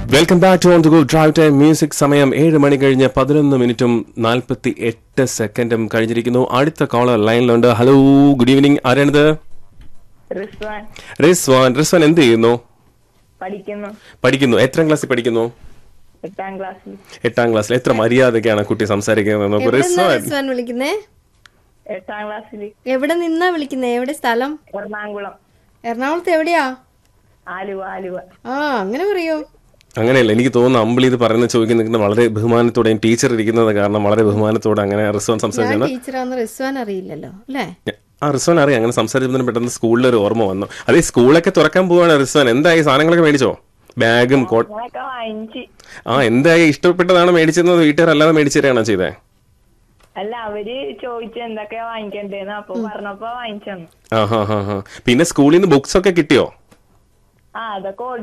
welcome back to on to go drive time music സമയം ഏഴ് മണി കഴിഞ്ഞ് പതിനൊന്ന് മിനിറ്റും നാൽപ്പത്തി എട്ട് സെക്കൻഡും കഴിഞ്ഞിരിക്കുന്നു അടുത്ത കോളർ ലൈനിലുണ്ട് ഹലോ ഗുഡ് ഈവനിങ് ആരാണിത് റിസ്വാൻ റിസ്വാൻ റിസ്വാൻ എന്ത് ചെയ്യുന്നു പഠിക്കുന്നു പഠിക്കുന്നു എത്രാം ക്ലാസ്സിൽ പഠിക്കുന്നു എട്ടാം ക്ലാസ്സിൽ എട്ടാം ക്ലാസ്സിൽ എത്ര മര്യാദയ്ക്കാണ് കുട്ടി സംസാരിക്കുന്നത് നോക്കൂ എവിടെ നിന്നാ റിസ്വാൻ റിസ്വാൻ വിളിക്കുന്നേ എട്ടാം ക്ലാസ്സിൽ എവിടെ നിന്നാ വിളിക്കുന്നേ എവിടെ സ്ഥലം എറണാകുളം എറണാകുളത്ത് എവിടെയാ ആലുവ ആലുവ ആ അങ്ങനെ പറയോ അങ്ങനെയല്ല എനിക്ക് തോന്നുന്നു അമ്പിളി ഇത് പറയുന്നത് ചോദിക്കുന്നത് വളരെ ബഹുമാനത്തോടെ ടീച്ചർ ഇരിക്കുന്നത് കാരണം വളരെ ബഹുമാനത്തോടെ അങ്ങനെ റിസ്വാൻ ഞാൻ സംസാരിച്ചാണ് ടീച്ചറാന്ന് റിസ്വാൻ അറിയില്ലല്ലോ അല്ലേ ആ റിസ്വാൻ അറിയാം അങ്ങനെ സംസാരിച്ചപ്പോൾ പെട്ടെന്ന് സ്കൂളിൽ ഒരു ഓർമ്മ വന്നു അതേ സ്കൂളൊക്കെ തുറക്കാൻ പോവാണ് റിസ്വാൻ എന്തായി സാധനങ്ങളൊക്കെ മേടിച്ചോ ബാഗും കോ അങ്ങനെയൊക്കെ വാങ്ങിച്ച് ആ എന്തായി ഇഷ്ടപ്പെട്ടതാണ് മേടിച്ചത് വീട്ടുകാർ അല്ലാതെ മേടിച്ചു തരാണോ ചെയ്തേ അല്ല അവര് ചോദിച്ചു എന്തൊക്കെയാ വാങ്ങിക്കണ്ടേന്ന് അപ്പൊ പറഞ്ഞപ്പോ വാങ്ങിച്ചു തന്നു ആ ഹാ ഹാ ഹാ പിന്നെ സ്കൂളിൽ നിന്ന് ബുക്സ് ഒക്കെ കിട്ടിയോ ആ അതൊക്കെ